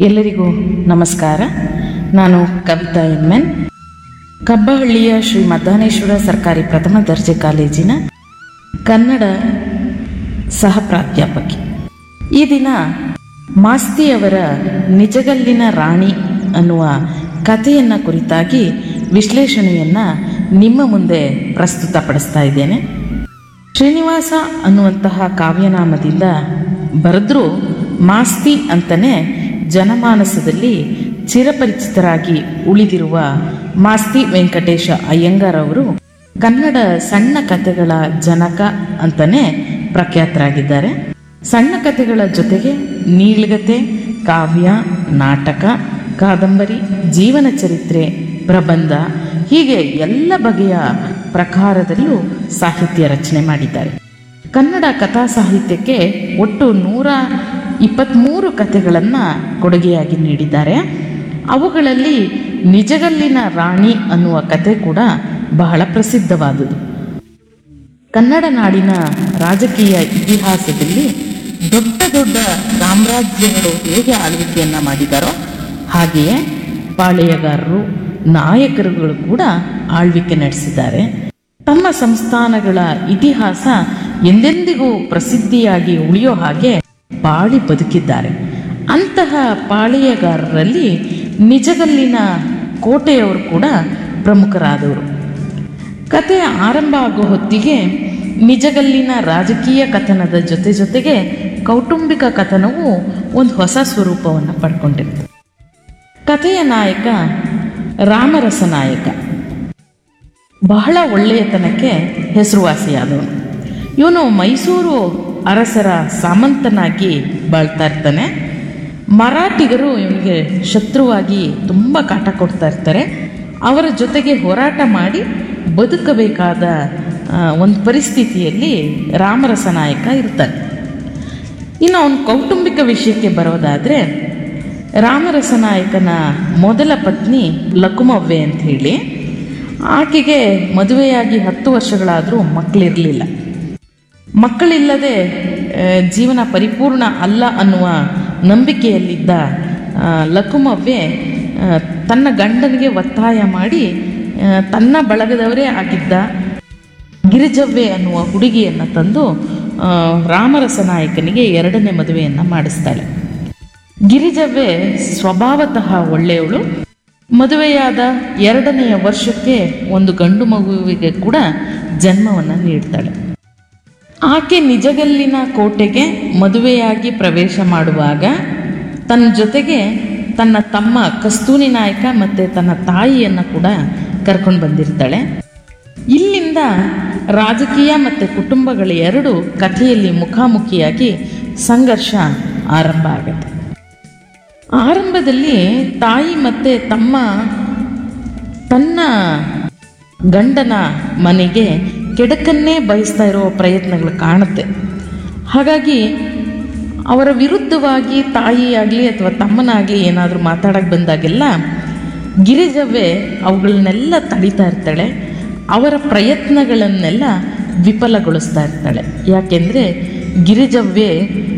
ಎಲ್ಲರಿಗೂ ನಮಸ್ಕಾರ ನಾನು ಕವಿತಾ ಎಮ್ ಎನ್ ಕಬ್ಬಹಳ್ಳಿಯ ಶ್ರೀ ಮದ್ದಾನೇಶ್ವರ ಸರ್ಕಾರಿ ಪ್ರಥಮ ದರ್ಜೆ ಕಾಲೇಜಿನ ಕನ್ನಡ ಸಹ ಪ್ರಾಧ್ಯಾಪಕಿ ಈ ದಿನ ಮಾಸ್ತಿಯವರ ನಿಜಗಲ್ಲಿನ ರಾಣಿ ಅನ್ನುವ ಕಥೆಯನ್ನು ಕುರಿತಾಗಿ ವಿಶ್ಲೇಷಣೆಯನ್ನು ನಿಮ್ಮ ಮುಂದೆ ಪ್ರಸ್ತುತಪಡಿಸ್ತಾ ಇದ್ದೇನೆ ಶ್ರೀನಿವಾಸ ಅನ್ನುವಂತಹ ಕಾವ್ಯನಾಮದಿಂದ ಬರೆದ್ರೂ ಮಾಸ್ತಿ ಅಂತಲೇ ಜನಮಾನಸದಲ್ಲಿ ಚಿರಪರಿಚಿತರಾಗಿ ಉಳಿದಿರುವ ಮಾಸ್ತಿ ವೆಂಕಟೇಶ ಅಯ್ಯಂಗಾರ್ ಅವರು ಕನ್ನಡ ಸಣ್ಣ ಕಥೆಗಳ ಜನಕ ಅಂತಲೇ ಪ್ರಖ್ಯಾತರಾಗಿದ್ದಾರೆ ಸಣ್ಣ ಕಥೆಗಳ ಜೊತೆಗೆ ನೀಳ್ಗತೆ ಕಾವ್ಯ ನಾಟಕ ಕಾದಂಬರಿ ಜೀವನ ಚರಿತ್ರೆ ಪ್ರಬಂಧ ಹೀಗೆ ಎಲ್ಲ ಬಗೆಯ ಪ್ರಕಾರದಲ್ಲೂ ಸಾಹಿತ್ಯ ರಚನೆ ಮಾಡಿದ್ದಾರೆ ಕನ್ನಡ ಕಥಾ ಸಾಹಿತ್ಯಕ್ಕೆ ಒಟ್ಟು ನೂರ ಇಪ್ಪತ್ತ್ಮೂರು ಕಥೆಗಳನ್ನು ಕೊಡುಗೆಯಾಗಿ ನೀಡಿದ್ದಾರೆ ಅವುಗಳಲ್ಲಿ ನಿಜಗಲ್ಲಿನ ರಾಣಿ ಅನ್ನುವ ಕತೆ ಕೂಡ ಬಹಳ ಪ್ರಸಿದ್ಧವಾದುದು ಕನ್ನಡ ನಾಡಿನ ರಾಜಕೀಯ ಇತಿಹಾಸದಲ್ಲಿ ದೊಡ್ಡ ದೊಡ್ಡ ಸಾಮ್ರಾಜ್ಯಗಳು ಹೇಗೆ ಆಳ್ವಿಕೆಯನ್ನು ಮಾಡಿದಾರೋ ಹಾಗೆಯೇ ಪಾಳೆಯಗಾರರು ನಾಯಕರುಗಳು ಕೂಡ ಆಳ್ವಿಕೆ ನಡೆಸಿದ್ದಾರೆ ತಮ್ಮ ಸಂಸ್ಥಾನಗಳ ಇತಿಹಾಸ ಎಂದೆಂದಿಗೂ ಪ್ರಸಿದ್ಧಿಯಾಗಿ ಉಳಿಯೋ ಹಾಗೆ ಬಾಳಿ ಬದುಕಿದ್ದಾರೆ ಅಂತಹ ಪಾಳೆಯಗಾರರಲ್ಲಿ ನಿಜಗಲ್ಲಿನ ಕೋಟೆಯವರು ಕೂಡ ಪ್ರಮುಖರಾದವರು ಕತೆ ಆರಂಭ ಆಗೋ ಹೊತ್ತಿಗೆ ನಿಜಗಲ್ಲಿನ ರಾಜಕೀಯ ಕಥನದ ಜೊತೆ ಜೊತೆಗೆ ಕೌಟುಂಬಿಕ ಕಥನವು ಒಂದು ಹೊಸ ಸ್ವರೂಪವನ್ನು ಪಡ್ಕೊಂಡಿರ್ತದೆ ಕಥೆಯ ನಾಯಕ ರಾಮರಸ ನಾಯಕ ಬಹಳ ಒಳ್ಳೆಯತನಕ್ಕೆ ಹೆಸರುವಾಸಿಯಾದವನು ಇವನು ಮೈಸೂರು ಅರಸರ ಸಾಮಂತನಾಗಿ ಬಾಳ್ತಾ ಇರ್ತಾನೆ ಮರಾಠಿಗರು ಇವನಿಗೆ ಶತ್ರುವಾಗಿ ತುಂಬ ಕಾಟ ಕೊಡ್ತಾ ಇರ್ತಾರೆ ಅವರ ಜೊತೆಗೆ ಹೋರಾಟ ಮಾಡಿ ಬದುಕಬೇಕಾದ ಆ, ಒಂದು ಪರಿಸ್ಥಿತಿಯಲ್ಲಿ ರಾಮರಸ ನಾಯಕ ಇರ್ತಾನೆ ಇನ್ನು ಅವನ ಕೌಟುಂಬಿಕ ವಿಷಯಕ್ಕೆ ಬರೋದಾದರೆ ರಾಮರಸ ನಾಯಕನ ಮೊದಲ ಪತ್ನಿ ಲಕುಮವ್ವೆ ಅಂತ ಹೇಳಿ ಆಕೆಗೆ ಮದುವೆಯಾಗಿ ಹತ್ತು ವರ್ಷಗಳಾದರೂ ಮಕ್ಕಳಿರಲಿಲ್ಲ ಮಕ್ಕಳಿಲ್ಲದೆ ಆ, ಜೀವನ ಪರಿಪೂರ್ಣ ಅಲ್ಲ ಅನ್ನುವ ನಂಬಿಕೆಯಲ್ಲಿದ್ದ ಆ, ಲಕುಮವ್ವೆ ಆ, ತನ್ನ ಗಂಡನಿಗೆ ಒತ್ತಾಯ ಮಾಡಿ ಆ, ತನ್ನ ಬಳಗದವರೇ ಆಗಿದ್ದ ಗಿರಿಜವ್ವೆ ಅನ್ನುವ ಹುಡುಗಿಯನ್ನು ತಂದು ಆ, ರಾಮರಸ ನಾಯಕನಿಗೆ ಎರಡನೇ ಮದುವೆಯನ್ನು ಮಾಡಿಸ್ತಾಳೆ ಗಿರಿಜವ್ವೆ ಸ್ವಭಾವತಃ ಒಳ್ಳೆಯವಳು ಮದುವೆಯಾದ ಎರಡನೆಯ ವರ್ಷಕ್ಕೆ ಒಂದು ಗಂಡು ಮಗುವಿಗೆ ಕೂಡ ಜನ್ಮವನ್ನು ನೀಡ್ತಾಳೆ ಆಕೆ ನಿಜಗಲ್ಲಿನ ಕೋಟೆಗೆ ಮದುವೆಯಾಗಿ ಪ್ರವೇಶ ಮಾಡುವಾಗ ತನ್ನ ಜೊತೆಗೆ ತನ್ನ ತಮ್ಮ ಕಸ್ತೂರಿ ನಾಯಕ ಮತ್ತು ತನ್ನ ತಾಯಿಯನ್ನು ಕೂಡ ಕರ್ಕೊಂಡು ಬಂದಿರ್ತಾಳೆ ಇಲ್ಲಿಂದ ರಾಜಕೀಯ ಮತ್ತು ಕುಟುಂಬಗಳ ಎರಡು ಕಥೆಯಲ್ಲಿ ಮುಖಾಮುಖಿಯಾಗಿ ಸಂಘರ್ಷ ಆರಂಭ ಆಗುತ್ತೆ ಆರಂಭದಲ್ಲಿ ತಾಯಿ ಮತ್ತು ತಮ್ಮ ತನ್ನ ಗಂಡನ ಮನೆಗೆ ಕೆಡಕನ್ನೇ ಬಯಸ್ತಾ ಇರೋ ಪ್ರಯತ್ನಗಳು ಕಾಣುತ್ತೆ ಹಾಗಾಗಿ ಅವರ ವಿರುದ್ಧವಾಗಿ ತಾಯಿಯಾಗಲಿ ಅಥವಾ ತಮ್ಮನಾಗಲಿ ಏನಾದರೂ ಮಾತಾಡಕ್ಕೆ ಬಂದಾಗೆಲ್ಲ ಗಿರಿಜವ್ವೆ ಅವುಗಳನ್ನೆಲ್ಲ ತಡಿತಾ ಇರ್ತಾಳೆ ಅವರ ಪ್ರಯತ್ನಗಳನ್ನೆಲ್ಲ ವಿಫಲಗೊಳಿಸ್ತಾ ಇರ್ತಾಳೆ ಯಾಕೆಂದರೆ ಗಿರಿಜವ್ವೆ